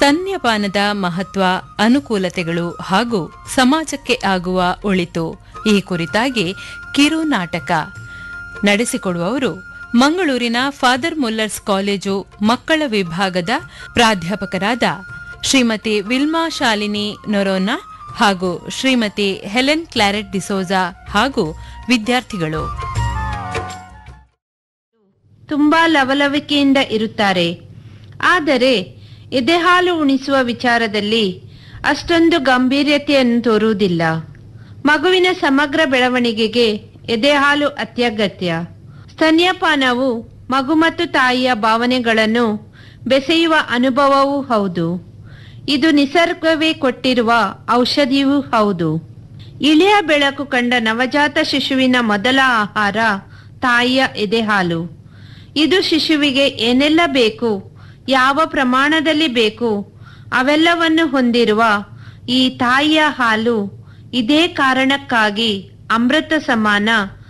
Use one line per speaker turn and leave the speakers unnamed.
ಸ್ತನ್ಯಪಾನದ ಮಹತ್ವ ಅನುಕೂಲತೆಗಳು ಹಾಗೂ ಸಮಾಜಕ್ಕೆ ಆಗುವ ಒಳಿತು ಈ ಕುರಿತಾಗಿ ಕಿರು ನಾಟಕ ನಡೆಸಿಕೊಡುವವರು ಮಂಗಳೂರಿನ ಫಾದರ್ ಮುಲ್ಲರ್ಸ್ ಕಾಲೇಜು ಮಕ್ಕಳ ವಿಭಾಗದ ಪ್ರಾಧ್ಯಾಪಕರಾದ ಶ್ರೀಮತಿ ವಿಲ್ಮಾ ಶಾಲಿನಿ ನೊರೋನಾ ಹಾಗೂ ಶ್ರೀಮತಿ ಹೆಲೆನ್ ಕ್ಲಾರೆಟ್ ಡಿಸೋಜಾ ಹಾಗೂ ವಿದ್ಯಾರ್ಥಿಗಳು
ತುಂಬಾ ಲವಲವಿಕೆಯಿಂದ ಇರುತ್ತಾರೆ ಆದರೆ ಎದೆಹಾಲು ಉಣಿಸುವ ವಿಚಾರದಲ್ಲಿ ಅಷ್ಟೊಂದು ಗಂಭೀರ್ಯತೆಯನ್ನು ತೋರುವುದಿಲ್ಲ ಮಗುವಿನ ಸಮಗ್ರ ಬೆಳವಣಿಗೆಗೆ ಎದೆಹಾಲು ಅತ್ಯಗತ್ಯ ಸ್ತನ್ಯಪಾನವು ಮಗು ಮತ್ತು ತಾಯಿಯ ಭಾವನೆಗಳನ್ನು ಬೆಸೆಯುವ ಅನುಭವವೂ ಹೌದು ಇದು ನಿಸರ್ಗವೇ ಕೊಟ್ಟಿರುವ ಔಷಧಿಯೂ ಹೌದು ಇಳಿಯ ಬೆಳಕು ಕಂಡ ನವಜಾತ ಶಿಶುವಿನ ಮೊದಲ ಆಹಾರ ತಾಯಿಯ ಎದೆಹಾಲು ಇದು ಶಿಶುವಿಗೆ ಏನೆಲ್ಲ ಬೇಕು ಯಾವ ಪ್ರಮಾಣದಲ್ಲಿ ಬೇಕು ಅವೆಲ್ಲವನ್ನು ಹೊಂದಿರುವ ಈ ತಾಯಿಯ ಹಾಲು ಇದೇ ಕಾರಣಕ್ಕಾಗಿ ಅಮೃತ ಸಮಾನ